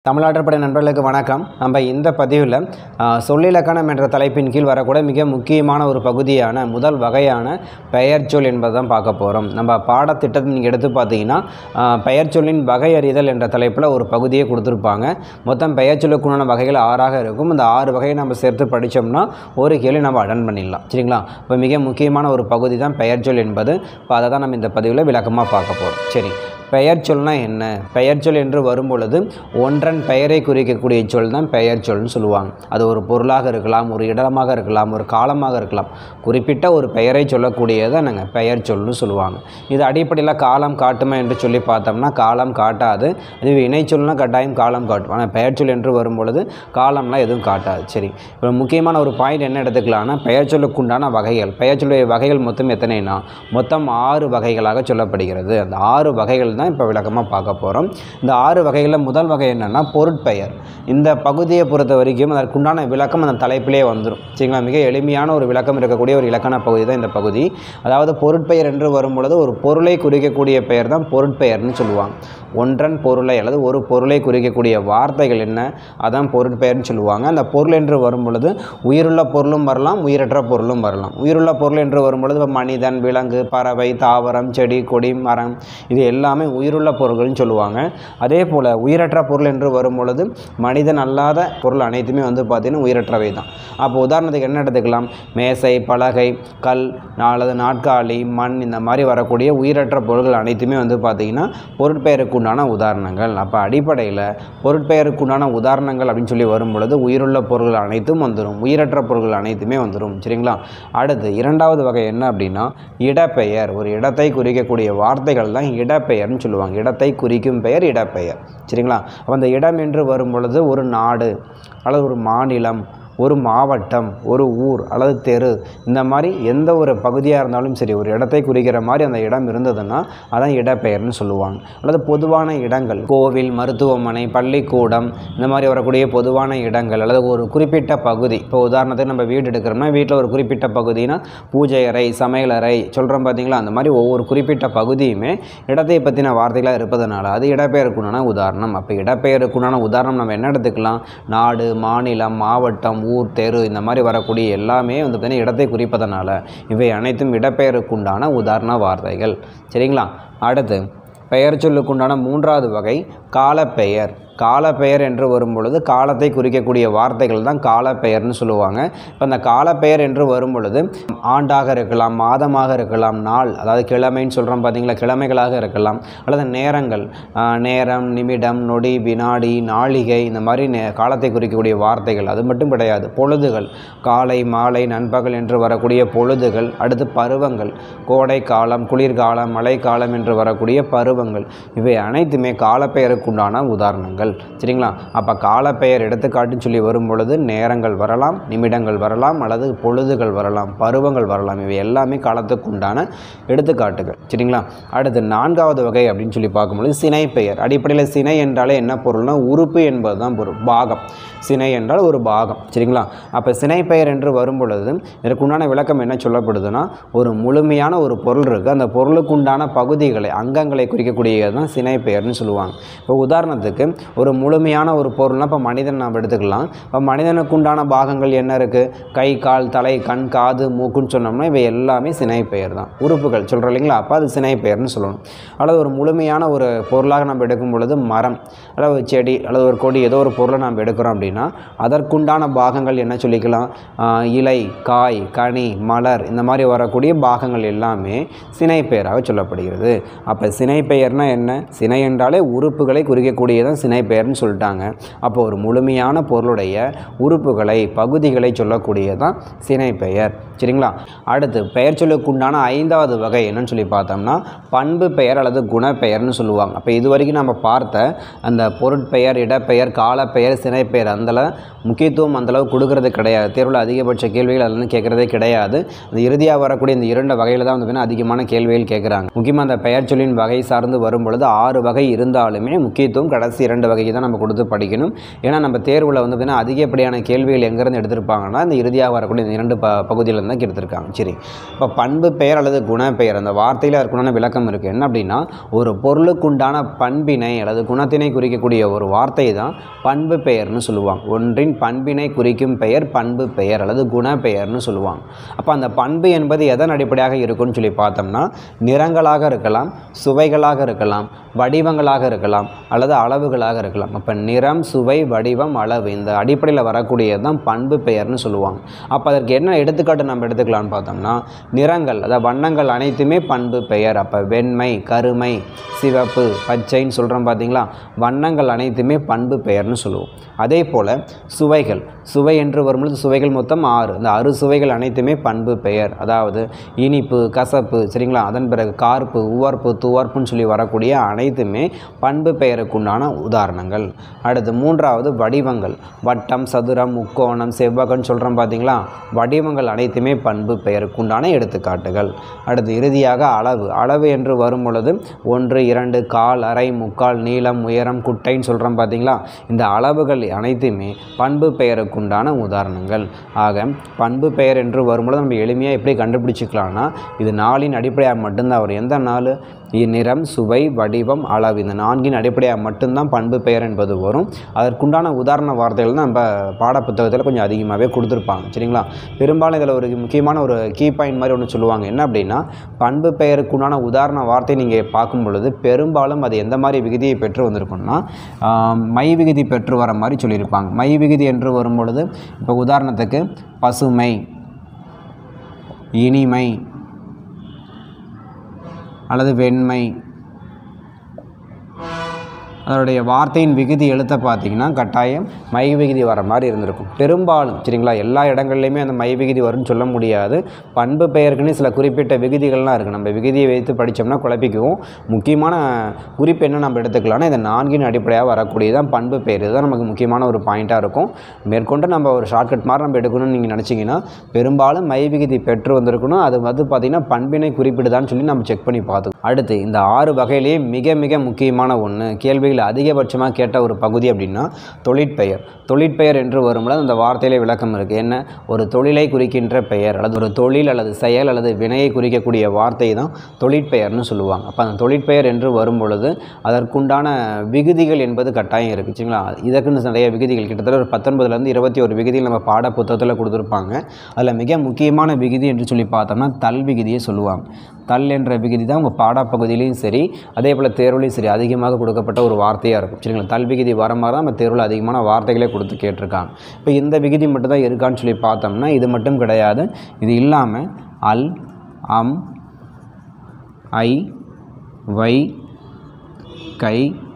தமிழ்நாட்டுப்படை நண்பர்களுக்கு வணக்கம் நம்ம இந்த பதிவில் சொல்லிலக்கணம் என்ற தலைப்பின் கீழ் வரக்கூடிய மிக முக்கியமான ஒரு பகுதியான முதல் வகையான பெயர்ச்சொல் என்பதை தான் பார்க்க போகிறோம் நம்ம பாடத்திட்டத்தை நீங்கள் எடுத்து பார்த்தீங்கன்னா ஆ, பெயர்ச்சொல்லின் வகை அறிதல் என்ற தலைப்பில் ஒரு பகுதியை கொடுத்துருப்பாங்க மொத்தம் பெயர்ச்சொல்லுக்குண்டான வகைகள் ஆறாக இருக்கும் இந்த ஆறு வகையை நம்ம சேர்த்து படித்தோம்னா ஒரு கேள்வி நம்ம அட்டன் பண்ணிடலாம் சரிங்களா இப்போ மிக முக்கியமான ஒரு பகுதி தான் பெயர்ச்சொல் என்பது இப்போ அதை தான் நம்ம இந்த பதிவில் விளக்கமாக பார்க்க போகிறோம் சரி பெயர் சொல்னா என்ன பெயர் சொல் என்று வரும்பொழுது ஒன்றன் பெயரை குறிக்கக்கூடிய சொல் தான் பெயர் சொல்னு சொல்லுவாங்க அது ஒரு பொருளாக இருக்கலாம் ஒரு இடமாக இருக்கலாம் ஒரு காலமாக இருக்கலாம் குறிப்பிட்ட ஒரு பெயரை சொல்லக்கூடியதை நாங்கள் பெயர் சொல்னு சொல்லுவாங்க இது அடிப்படையில் காலம் காட்டுமா என்று சொல்லி பார்த்தோம்னா காலம் காட்டாது இது இணை சொல்னா கட்டாயம் காலம் காட்டும் ஆனால் பெயர் சொல் என்று வரும்பொழுது காலம்லாம் எதுவும் காட்டாது சரி இப்போ முக்கியமான ஒரு பாயிண்ட் என்ன எடுத்துக்கலாம்னா பெயர் சொல்லுக்குண்டான வகைகள் பெயர் சொல்லுடைய வகைகள் மொத்தம் எத்தனைனா மொத்தம் ஆறு வகைகளாக சொல்லப்படுகிறது அந்த ஆறு வகைகள் தான் இப்போ விளக்கமாக பார்க்க போகிறோம் இந்த ஆறு வகைகளில் முதல் வகை என்னென்னா பொருட்பெயர் இந்த பகுதியை பொறுத்த வரைக்கும் அதற்குண்டான விளக்கம் அந்த தலைப்பிலே வந்துடும் சரிங்களா மிக எளிமையான ஒரு விளக்கம் இருக்கக்கூடிய ஒரு இலக்கண பகுதி தான் இந்த பகுதி அதாவது பொருட்பெயர் என்று வரும்பொழுது ஒரு பொருளை குறிக்கக்கூடிய பெயர் தான் பொருட்பெயர்னு சொல்லுவாங்க ஒன்றன் பொருளை அல்லது ஒரு பொருளை குறிக்கக்கூடிய வார்த்தைகள் என்ன அதான் பொருட்பெயர்னு சொல்லுவாங்க அந்த பொருள் என்று வரும்பொழுது உயிருள்ள பொருளும் வரலாம் உயிரற்ற பொருளும் வரலாம் உயிருள்ள பொருள் என்று வரும்பொழுது இப்போ மனிதன் விலங்கு பறவை தாவரம் செடி கொடி மரம் இது எல்லாமே உயிருள்ள பொருள்கள்னு சொல்லுவாங்க அதே போல் உயிரற்ற பொருள் என்று வரும்பொழுது மனிதன் அல்லாத பொருள் அனைத்துமே வந்து பார்த்திங்கன்னா உயிரற்றவை தான் அப்போ உதாரணத்துக்கு என்ன எடுத்துக்கலாம் மேசை பலகை கல் அல்லது நாற்காலி மண் இந்த மாதிரி வரக்கூடிய உயிரற்ற பொருள்கள் அனைத்துமே வந்து பார்த்திங்கன்னா பொருட்பெயருக்குண்டான உதாரணங்கள் அப்போ அடிப்படையில் பொருட்பெயருக்குண்டான உதாரணங்கள் அப்படின்னு சொல்லி வரும்பொழுது உயிருள்ள பொருள்கள் அனைத்தும் வந்துடும் உயிரற்ற பொருள்கள் அனைத்துமே வந்துடும் சரிங்களா அடுத்து இரண்டாவது வகை என்ன அப்படின்னா இடப்பெயர் ஒரு இடத்தை குறிக்கக்கூடிய வார்த்தைகள் தான் இடப்பெயர்னு சொல்லுவாங்க இடத்தை குறிக்கும் பெயர் இடப்பெயர் சரிங்களா அப்போ அந்த இடம் என்று வரும் பொழுது ஒரு நாடு அல்லது ஒரு மாநிலம் ஒரு மாவட்டம் ஒரு ஊர் அல்லது தெரு இந்த மாதிரி எந்த ஒரு பகுதியாக இருந்தாலும் சரி ஒரு இடத்தை குறிக்கிற மாதிரி அந்த இடம் இருந்ததுன்னா அதான் இடப்பெயர்னு சொல்லுவாங்க அல்லது பொதுவான இடங்கள் கோவில் மருத்துவமனை பள்ளிக்கூடம் இந்த மாதிரி வரக்கூடிய பொதுவான இடங்கள் அல்லது ஒரு குறிப்பிட்ட பகுதி இப்போ உதாரணத்துக்கு நம்ம வீடு எடுக்கிறோம்னா வீட்டில் ஒரு குறிப்பிட்ட பகுதினா பூஜை அறை சமையலறை சொல்கிறோம் பார்த்தீங்களா அந்த மாதிரி ஒவ்வொரு குறிப்பிட்ட பகுதியுமே இடத்தை பற்றின வார்த்தைகளாக இருப்பதனால அது இடப்பெயருக்குண்டான உதாரணம் அப்போ இடப்பெயருக்குண்டான உதாரணம் நம்ம என்ன எடுத்துக்கலாம் நாடு மாநிலம் மாவட்டம் ஊர் தெரு இந்த மாதிரி வரக்கூடிய எல்லாமே வந்து பார்த்திங்கன்னா இடத்தை குறிப்பதனால இவை அனைத்தும் இடப்பெயருக்குண்டான உதாரண வார்த்தைகள் சரிங்களா அடுத்து பெயர் சொல்லுக்குண்டான மூன்றாவது வகை காலப்பெயர் காலப்பெயர் என்று வரும்பொழுது காலத்தை குறிக்கக்கூடிய வார்த்தைகள் தான் காலப்பெயர்னு சொல்லுவாங்க இப்போ அந்த காலப்பெயர் என்று வரும்பொழுது ஆண்டாக இருக்கலாம் மாதமாக இருக்கலாம் நாள் அதாவது கிழமைன்னு சொல்கிறோம் பார்த்தீங்களா கிழமைகளாக இருக்கலாம் அல்லது நேரங்கள் ஆஹ், நேரம் நிமிடம் நொடி வினாடி நாளிகை இந்த மாதிரி நே காலத்தை குறிக்கக்கூடிய வார்த்தைகள் அது மட்டும் கிடையாது பொழுதுகள் காலை மாலை நண்பகல் என்று வரக்கூடிய பொழுதுகள் அடுத்து பருவங்கள் கோடை காலம் குளிர்காலம் மழைக்காலம் என்று வரக்கூடிய பருவங்கள் இவை அனைத்துமே காலப்பெயருக்குண்டான உதாரணங்கள் சரிங்களா அப்போ காலப்பெயர் எடுத்துக்காட்டுன்னு சொல்லி வரும் பொழுது நேரங்கள் வரலாம் நிமிடங்கள் வரலாம் அல்லது பொழுதுகள் வரலாம் பருவங்கள் வரலாம் இவை எல்லாமே காலத்துக்குண்டான எடுத்துக்காட்டுகள் சரிங்களா அடுத்து நான்காவது வகை அப்படின்னு சொல்லி பார்க்கும்பொழுது சினை பெயர் அடிப்படையில் சினை என்றாலே என்ன பொருள்னா உறுப்பு என்பது தான் பொருள் பாகம் சினை என்றால் ஒரு பாகம் சரிங்களா அப்போ சினை பெயர் என்று வரும் பொழுது இதற்குண்டான விளக்கம் என்ன சொல்லப்படுதுன்னா ஒரு முழுமையான ஒரு பொருள் இருக்குது அந்த பொருளுக்குண்டான பகுதிகளை அங்கங்களை குறிக்கக்கூடியது தான் சினை பெயர்னு சொல்லுவாங்க இப்போ உதாரணத்துக்கு ஒரு முழுமையான ஒரு பொருள்னா இப்போ மனிதன் நாம் எடுத்துக்கலாம் இப்போ மனிதனுக்குண்டான பாகங்கள் என்ன இருக்குது கை கால் தலை கண் காது மூக்குன்னு சொன்னோம்னா இவை எல்லாமே சினை பெயர் தான் உறுப்புகள் சொல்கிறோம் இல்லைங்களா அப்போ அது சினை பெயர்னு சொல்லணும் அல்லது ஒரு முழுமையான ஒரு பொருளாக நம்ம எடுக்கும் பொழுது மரம் அல்லது ஒரு செடி அல்லது ஒரு கொடி ஏதோ ஒரு பொருளை நாம் எடுக்கிறோம் அப்படின்னா அதற்குண்டான பாகங்கள் என்ன சொல்லிக்கலாம் ஆஹ் இலை காய் கனி மலர் இந்த மாதிரி வரக்கூடிய பாகங்கள் எல்லாமே சினை பெயராக சொல்லப்படுகிறது அப்போ சினை பெயர்னா என்ன சினை என்றாலே உறுப்புகளை குறிக்கக்கூடியதான் சினை பெயர்னு சொல்லிட்டாங்க அப்போ ஒரு முழுமையான பொருளுடைய உறுப்புகளை பகுதிகளை சொல்லக்கூடியதான் சினை பெயர் சரிங்களா அடுத்து பெயர் சொல்லுக்குண்டான ஐந்தாவது வகை என்னன்னு சொல்லி பார்த்தோம்னா பண்பு பெயர் அல்லது குணப்பெயர்னு சொல்லுவாங்க அப்போ இது வரைக்கும் நம்ம பார்த்த அந்த பொருட்பெயர் இடப்பெயர் காலப்பெயர் சினைப்பெயர் அந்தளவு முக்கியத்துவம் அந்தளவு கொடுக்கறது கிடையாது தேர்வில் அதிகபட்ச கேள்விகள் அதெல்லாம் கேட்குறதே கிடையாது அந்த இறுதியாக வரக்கூடிய இந்த இரண்டு வகையில் தான் வந்து பார்த்தீங்கன்னா அதிகமான கேள்விகள் கேட்குறாங்க முக்கியமாக அந்த பெயர் சொல்லின் வகை சார்ந்த சார்ந்து வரும் பொழுது ஆறு வகை இருந்தாலுமே முக்கியத்துவம் கடைசி இரண்டு வகைக்கு தான் நம்ம கொடுத்து படிக்கணும் ஏன்னா நம்ம தேர்வில் வந்து பார்த்திங்கன்னா அதிகப்படியான கேள்விகள் எங்கேருந்து எடுத்திருப்பாங்கன்னா இந்த இறுதியாக வரக்கூடிய இந்த இரண்டு ப பகுதியிலேருந்து தான் எடுத்திருக்காங்க சரி இப்போ பண்பு பெயர் அல்லது குண பெயர் அந்த வார்த்தையில் அதுக்குண்டான விளக்கம் இருக்குது என்ன அப்படின்னா ஒரு பொருளுக்குண்டான பண்பினை அல்லது குணத்தினை குறிக்கக்கூடிய ஒரு வார்த்தை தான் பண்பு பெயர்னு சொல்லுவாங்க ஒன்றின் பண்பினை குறிக்கும் பெயர் பண்பு பெயர் அல்லது குண பெயர்னு சொல்லுவாங்க அப்போ அந்த பண்பு என்பது எதன் அடிப்படையாக இருக்கும்னு சொல்லி பார்த்தோம்னா நிறங்களாக இருக்கலாம் சுவைகளாக இருக்கலாம் வடிவங்களாக இருக்கலாம் அல்லது அளவுகளாக இருக்கலாம் அப்போ நிறம் சுவை வடிவம் அளவு இந்த அடிப்படையில் வரக்கூடியது தான் பண்பு பெயர்னு சொல்லுவாங்க அப்போ அதற்கு என்ன எடுத்துக்காட்டு நம்ம எடுத்துக்கலாம்னு பார்த்தோம்னா நிறங்கள் அதாவது வண்ணங்கள் அனைத்துமே பண்பு பெயர் அப்போ வெண்மை கருமை சிவப்பு பச்சைன்னு சொல்கிறோம் பார்த்தீங்களா வண்ணங்கள் அனைத்துமே பண்பு பெயர்னு சொல்லுவோம் அதே போல் சுவைகள் சுவை என்று வரும்பொழுது சுவைகள் மொத்தம் ஆறு இந்த அறு சுவைகள் அனைத்துமே பண்பு பெயர் அதாவது இனிப்பு கசப்பு சரிங்களா அதன் பிறகு கார்ப்பு உவர்ப்பு துவர்ப்புன்னு சொல்லி வரக்கூடிய அனைத்துமே பண்பு பெயருக்குண்டான உதாரணங்கள் அடுத்து மூன்றாவது வடிவங்கள் வட்டம் சதுரம் முக்கோணம் செவ்வகம்னு சொல்கிறோம் பார்த்தீங்களா வடிவங்கள் அனைத்துமே பண்பு பெயருக்குண்டான எடுத்துக்காட்டுகள் அடுத்து இறுதியாக அளவு அளவு என்று வரும் பொழுது ஒன்று இரண்டு கால் அரை முக்கால் நீளம் உயரம் குட்டைன்னு சொல்கிறோம் பார்த்தீங்களா இந்த அளவுகள் அனைத்துமே பண்பு பெயருக்குண்டான உதாரணங்கள் ஆக பண்பு பெயர் என்று வரும்பொழுது நம்ம எளிமையாக எப்படி கண்டுபிடிச்சிக்கலாம்னா இது நாளின் அடிப்படையாக மட்டும்தான் வரும் எந்த நாள் நிறம் சுவை வடிவம் அளவு இந்த நான்கின் அடிப்படையாக மட்டும்தான் பண்பு பெயர் என்பது வரும் அதற்குண்டான உதாரண வார்த்தைகள் தான் நம்ம பாடப்புத்தகத்தில் கொஞ்சம் அதிகமாகவே கொடுத்துருப்பாங்க சரிங்களா பெரும்பாலும் இதில் ஒரு முக்கியமான ஒரு கீ பாயிண்ட் மாதிரி ஒன்று சொல்லுவாங்க என்ன அப்படின்னா பண்பு பெயருக்குண்டான உதாரண வார்த்தை நீங்கள் பார்க்கும் பொழுது பெரும்பாலும் அது எந்த மாதிரி விகுதியை பெற்று வந்திருக்கும்னா ஆம், மை விகுதி பெற்று வர மாதிரி சொல்லியிருப்பாங்க மை விகுதி என்று வரும் பொழுது இப்போ உதாரணத்துக்கு பசுமை இனிமை அல்லது வெண்மை அதனுடைய வார்த்தையின் விகுதி எழுத்த பார்த்தீங்கன்னா கட்டாயம் மை விகுதி வர மாதிரி இருந்திருக்கும் பெரும்பாலும் சரிங்களா எல்லா இடங்கள்லையுமே அந்த மை விகுதி வரும்னு சொல்ல முடியாது பண்பு பெயருக்குன்னு சில குறிப்பிட்ட விகுதிகள்லாம் இருக்குது நம்ம விகுதியை வைத்து படித்தோம்னா குழப்பிக்குவோம் முக்கியமான குறிப்பு என்ன நம்ம எடுத்துக்கலாம்னா இந்த நான்கின் அடிப்படையாக வரக்கூடியதான் பண்பு பெயர் இதுதான் நமக்கு முக்கியமான ஒரு பாயிண்ட்டாக இருக்கும் மேற்கொண்டு நம்ம ஒரு ஷார்ட்கட் மாதிரி நம்ம எடுக்கணும்னு நீங்கள் நினச்சிங்கன்னா பெரும்பாலும் மை விகுதி பெற்று வந்திருக்கணும் அது வந்து பார்த்திங்கன்னா பண்பினை குறிப்பிடுதான்னு சொல்லி நம்ம செக் பண்ணி பார்த்தோம் அடுத்து இந்த ஆறு வகையிலேயே மிக மிக முக்கியமான ஒன்று கேள்விகள் அதிகபட்சமாக கேட்ட ஒரு பகுதி அப்படின்னா தொழிற்பெயர் தொழிற்பெயர் என்று வரும்போது அந்த வார்த்தையிலே விளக்கம் இருக்குது என்ன ஒரு தொழிலை குறிக்கின்ற பெயர் அல்லது ஒரு தொழில் அல்லது செயல் அல்லது வினையை குறிக்கக்கூடிய வார்த்தை தான் தொழிற்பெயர்னு சொல்லுவாங்க அப்போ அந்த தொழிற்பெயர் என்று வரும் பொழுது அதற்குண்டான விகுதிகள் என்பது கட்டாயம் இருக்குது சரிங்களா இதற்குன்னு நிறைய விகுதிகள் கிட்டத்தட்ட ஒரு பத்தொன்பதுலேருந்து இருபத்தி ஒரு விகுதிகள் நம்ம பாட புத்தகத்தில் கொடுத்துருப்பாங்க அதில் மிக முக்கியமான விகுதி என்று சொல்லி பார்த்தோம்னா தல் விகுதியை சொல்லுவாங்க தல் என்ற விகுதி தான் உங்கள் பாடப்பகுதியிலையும் சரி அதே போல் தேர்வுலையும் சரி அதிகமாக கொடுக்கப்பட்ட ஒரு வார்த்தையாக இருக்கும் சரிங்களா தல் விகுதி வர மாதிரி தான் நம்ம தேர்வில் அதிகமான வார்த்தைகளே கொடுத்து கேட்டிருக்காங்க இப்போ இந்த விகுதி மட்டும் தான் இருக்கான்னு சொல்லி பார்த்தோம்னா இது மட்டும் கிடையாது இது இல்லாமல் அல் அம் ஐ வை கை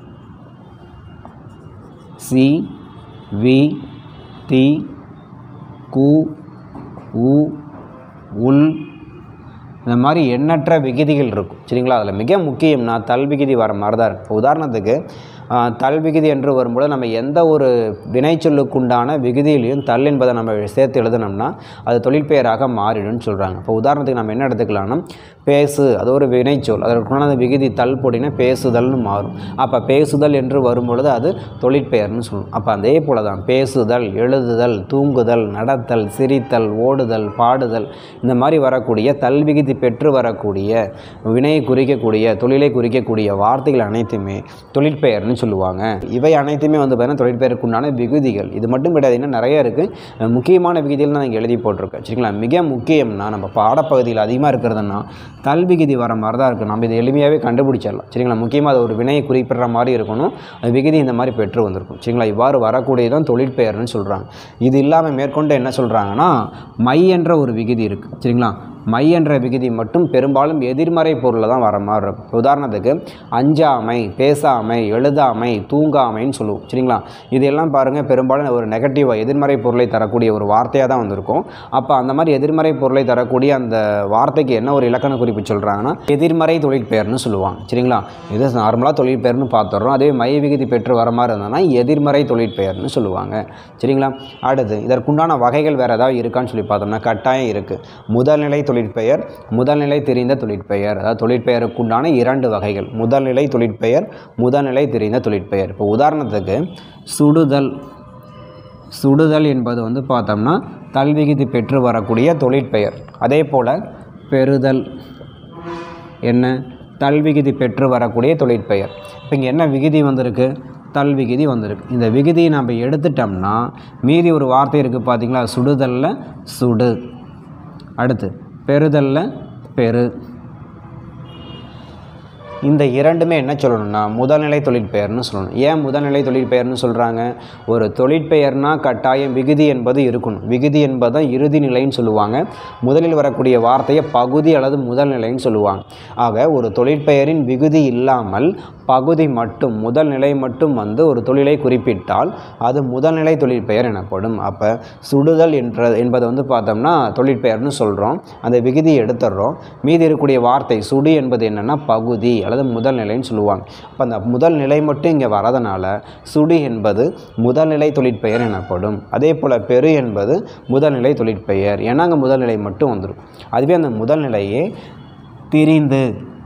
சி வி தி கு உ உல் இந்த மாதிரி எண்ணற்ற விகுதிகள் இருக்கும் சரிங்களா அதில் மிக முக்கியம்னா தல் விகுதி வர மாதிரி தான் இருக்கும் உதாரணத்துக்கு ஆஹ், தல் விகுதி என்று வரும்போது நம்ம எந்த ஒரு வினைச்சொல்லுக்குண்டான விகுதியிலையும் தல் என்பதை நம்ம சேர்த்து எழுதுனோம்னா அது தொழிற்பெயராக மாறிடும்னு சொல்கிறாங்க இப்போ உதாரணத்துக்கு நம்ம என்ன எடுத்துக்கலாம்னா பேசு அது ஒரு வினைச்சொல் அதற்குண்டான விகுதி தல் போட்டினா பேசுதல்னு மாறும் அப்போ பேசுதல் என்று வரும்பொழுது அது தொழிற்பெயர்னு சொல்லணும் அப்போ அதே போல தான் பேசுதல் எழுதுதல் தூங்குதல் நடத்தல் சிரித்தல் ஓடுதல் பாடுதல் இந்த மாதிரி வரக்கூடிய தல் விகுதி பெற்று வரக்கூடிய வினையை குறிக்கக்கூடிய தொழிலை குறிக்கக்கூடிய வார்த்தைகள் அனைத்துமே தொழிற்பெயர்னு சொல்லுவாங்க இவை அனைத்துமே வந்து பார்த்தீங்கன்னா தொழிற்பெயருக்குண்டான விகுதிகள் இது மட்டும் கிடையாது இன்னும் நிறைய இருக்குது முக்கியமான விகுதிகள் நான் இங்கே எழுதி போட்டிருக்கேன் சரிங்களா மிக முக்கியம்னா நம்ம பாடப்பகுதியில் அதிகமாக இருக்கிறதுனா தல் விகுதி வர மாதிரி தான் இருக்குது நம்ம இதை எளிமையாகவே கண்டுபிடிச்சிடலாம் சரிங்களா முக்கியமாக அது ஒரு வினையை குறிப்பிடுற மாதிரி இருக்கணும் அது விகுதி இந்த மாதிரி பெற்று வந்திருக்கும் சரிங்களா இவ்வாறு வரக்கூடியதான் தொழிற்பெயர்னு சொல்கிறாங்க இது இல்லாமல் மேற்கொண்டு என்ன சொல்கிறாங்கன்னா மை என்ற ஒரு விகுதி இருக்குது சரிங்களா மை என்ற விகுதி மட்டும் பெரும்பாலும் எதிர்மறை பொருளில் தான் வர மாதிரி இருக்கும் உதாரணத்துக்கு அஞ்சாமை பேசாமை எழுதாமை தூங்காமைன்னு சொல்லுவோம் சரிங்களா இதெல்லாம் பாருங்கள் பெரும்பாலும் ஒரு நெகட்டிவாக எதிர்மறை பொருளை தரக்கூடிய ஒரு வார்த்தையாக தான் வந்திருக்கும் அப்போ அந்த மாதிரி எதிர்மறை பொருளை தரக்கூடிய அந்த வார்த்தைக்கு என்ன ஒரு இலக்கண குறிப்பு சொல்கிறாங்கன்னா எதிர்மறை தொழிற்பெயர்னு சொல்லுவாங்க சரிங்களா இது நார்மலாக தொழிற்பெயர்னு பார்த்துடுறோம் அதே மை விகுதி பெற்று வர மாதிரி இருந்ததுன்னா எதிர்மறை தொழிற்பெயர்னு சொல்லுவாங்க சரிங்களா அடுத்து இதற்குண்டான வகைகள் வேறு ஏதாவது இருக்கான்னு சொல்லி பார்த்தோம்னா கட்டாயம் இருக்குது முதல்நிலை தொழிற்பெயர் முதல்நிலை தெரிந்த தொழிற்பெயர் அதாவது தொழிற்பெயருக்கு உண்டான இரண்டு வகைகள் முதல்நிலை தொழிற்பெயர் முதல்நிலை தெரிந்த தொழிற்பெயர் இப்போ உதாரணத்துக்கு சுடுதல் சுடுதல் என்பது வந்து பார்த்தோம்னா தல்விகுதி பெற்று வரக்கூடிய தொழிற்பெயர் அதே போல் பெறுதல் என்ன தல்விகுதி பெற்று வரக்கூடிய தொழிற்பெயர் இப்போ இங்கே என்ன விகுதி வந்திருக்கு தல் விகுதி வந்திருக்கு இந்த விகுதியை நம்ம எடுத்துட்டோம்னா மீதி ஒரு வார்த்தை இருக்குது பார்த்தீங்களா சுடுதல்ல சுடு அடுத்து பெறுதல்ல பெரு இந்த இரண்டுமே என்ன சொல்லணும்னா முதல்நிலை தொழிற்பெயர்னு சொல்லணும் ஏன் முதல்நிலை தொழிற்பெயர்னு சொல்கிறாங்க ஒரு தொழிற்பெயர்னா கட்டாயம் விகுதி என்பது இருக்கணும் விகுதி என்பது தான் இறுதி நிலைன்னு சொல்லுவாங்க முதலில் வரக்கூடிய வார்த்தையை பகுதி அல்லது முதல்நிலைன்னு சொல்லுவாங்க ஆக ஒரு தொழிற்பெயரின் விகுதி இல்லாமல் பகுதி மட்டும் முதல் நிலை மட்டும் வந்து ஒரு தொழிலை குறிப்பிட்டால் அது முதல்நிலை தொழிற்பெயர் எனப்படும் அப்போ சுடுதல் என்ற என்பதை வந்து பார்த்தோம்னா தொழிற்பெயர்னு சொல்கிறோம் அந்த விகுதியை எடுத்துடுறோம் மீதி இருக்கக்கூடிய வார்த்தை சுடு என்பது என்னென்னா பகுதி அல்லது முதல் நிலைன்னு சொல்லுவாங்க அப்போ அந்த முதல் நிலை மட்டும் இங்கே வரதுனால சுடு என்பது முதல்நிலை தொழிற்பெயர் எனப்படும் அதே போல் பெரு என்பது முதல்நிலை தொழிற்பெயர் ஏன்னா அங்கே முதல்நிலை மட்டும் வந்துடும் அதுவே அந்த முதல்நிலையே திரிந்து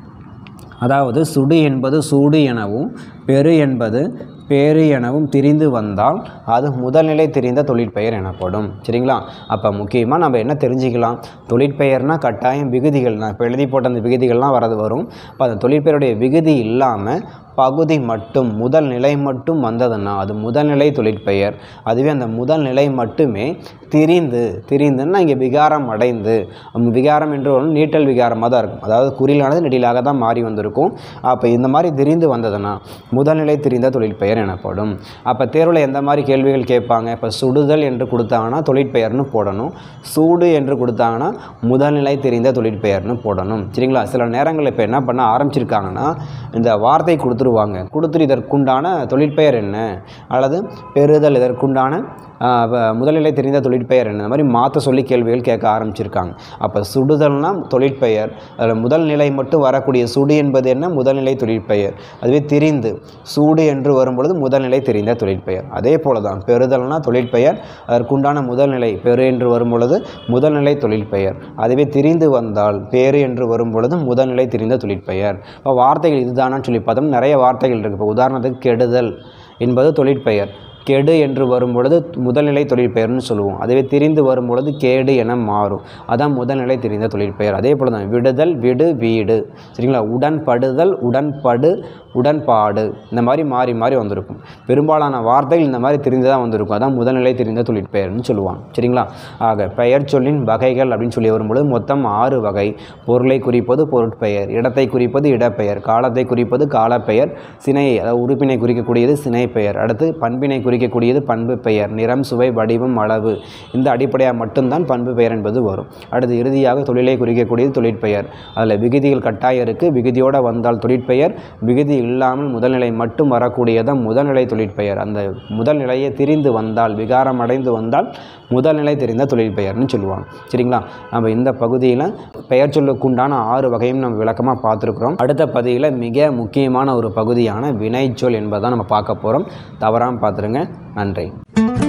அதாவது சுடு என்பது சூடு எனவும் பெரு என்பது பேரு எனவும் திரிந்து வந்தால் அது முதல்நிலை தெரிந்த தொழிற்பெயர் எனப்படும் சரிங்களா அப்போ முக்கியமாக நம்ம என்ன தெரிஞ்சுக்கலாம் தொழிற்பெயர்னால் கட்டாயம் விகுதிகள் நான் இப்போ எழுதி போட்ட அந்த விகுதிகள்லாம் வரது வரும் அப்போ அந்த தொழிற்பெயருடைய விகுதி இல்லாமல் பகுதி மட்டும் முதல் நிலை மட்டும் வந்ததுன்னா அது முதல்நிலை தொழிற்பெயர் அதுவே அந்த முதல் நிலை மட்டுமே திரிந்து திரிந்துன்னா இங்கே விகாரம் அடைந்து அம் விகாரம் என்று ஒரு நீட்டல் விகாரமாக தான் இருக்கும் அதாவது குறிலானது நெடிலாக தான் மாறி வந்திருக்கும் அப்போ இந்த மாதிரி திரிந்து வந்ததுன்னா முதல்நிலை திரிந்த தொழிற்பெயர் எனப்படும் அப்போ தேர்வில் எந்த மாதிரி கேள்விகள் கேட்பாங்க இப்போ சுடுதல் என்று கொடுத்தாங்கன்னா தொழிற்பெயர்னு போடணும் சூடு என்று கொடுத்தாங்கன்னா முதல்நிலை தெரிந்த தொழிற்பெயர்னு போடணும் சரிங்களா சில நேரங்களில் இப்போ என்ன பண்ண ஆரம்பிச்சிருக்காங்கன்னா இந்த வார்த்தை கொடுத்துருவாங்க கொடுத்துட்டு இதற்குண்டான தொழிற்பெயர் என்ன அல்லது பெறுதல் இதற்குண்டான ஆஹ், வ- முதல்நிலை தெரிந்த தொழிற்பெயர் என்ன இந்த மாதிரி மாற்ற சொல்லி கேள்விகள் கேட்க ஆரம்பிச்சிருக்காங்க அப்போ சுடுதல்னா தொழிற்பெயர் அதில் முதல் நிலை மட்டும் வரக்கூடிய சுடு என்பது என்ன முதல்நிலை தொழிற்பெயர் அதுவே திரிந்து சூடு என்று வரும்பொழுது முதல்நிலை தெரிந்த தொழிற்பெயர் அதே போல தான் பெறுதல்னா தொழிற்பெயர் அதற்குண்டான முதல்நிலை பெரு என்று வரும்பொழுது முதல்நிலை தொழிற்பெயர் அதுவே திரிந்து வந்தால் பேரு என்று வரும்பொழுது முதல்நிலை தெரிந்த தொழிற்பெயர் இப்போ வார்த்தைகள் இதுதானான்னு சொல்லி பார்த்தோம் நிறைய வார்த்தைகள் இருக்குது இப்போ உதாரணத்துக்கு கெடுதல் என்பது தொழிற்பெயர் கெடு என்று வரும்பொழுது முதல்நிலை தொழிற்பெயர்னு சொல்லுவோம் அதுவே திரிந்து வரும்பொழுது கேடு என மாறும் அதான் முதல்நிலை தெரிந்த தொழிற்பெயர் அதே போல தான் விடுதல் விடு வீடு சரிங்களா உடன்படுதல் உடன்படு உடன்பாடு இந்த மாதிரி மாறி மாறி வந்திருக்கும் பெரும்பாலான வார்த்தைகள் இந்த மாதிரி தெரிந்து தான் வந்திருக்கும் அதான் முதல்நிலை தெரிந்த தொழிற்பெயர்னு சொல்லுவாங்க சரிங்களா ஆக பெயர் சொல்லின் வகைகள் அப்படின்னு சொல்லி வரும்பொழுது மொத்தம் ஆறு வகை பொருளை குறிப்பது பொருட்பெயர் இடத்தை குறிப்பது இடப்பெயர் காலத்தை குறிப்பது காலப்பெயர் சினையை அதாவது உறுப்பினை குறிக்கக்கூடியது சினை பெயர் அடுத்து பண்பினை குறிக்கக்கூடியது பண்பு பெயர் நிறம் சுவை வடிவம் அளவு இந்த அடிப்படையாக மட்டும்தான் பண்பு பெயர் என்பது வரும் அடுத்து இறுதியாக தொழிலை குறிக்கக்கூடியது தொழிற்பெயர் அதில் விகுதிகள் கட்டாயம் இருக்குது விகுதியோடு வந்தால் தொழிற்பெயர் விகுதி இல்லாமல் முதல்நிலை மட்டும் வரக்கூடியதான் முதல்நிலை தொழிற்பெயர் அந்த முதல்நிலையை திரிந்து வந்தால் விகாரம் அடைந்து வந்தால் முதல்நிலை தெரிந்த தொழிற்பெயர்னு சொல்லுவாங்க சரிங்களா நம்ம இந்த பகுதியில் பெயர் சொல்லுக்குண்டான ஆறு வகையும் நம்ம விளக்கமாக பார்த்துருக்குறோம் அடுத்த பதிவில் மிக முக்கியமான ஒரு பகுதியான வினைச்சொல் என்பதை நம்ம பார்க்க போகிறோம் தவறாமல் பார்த்துருங்க நன்றி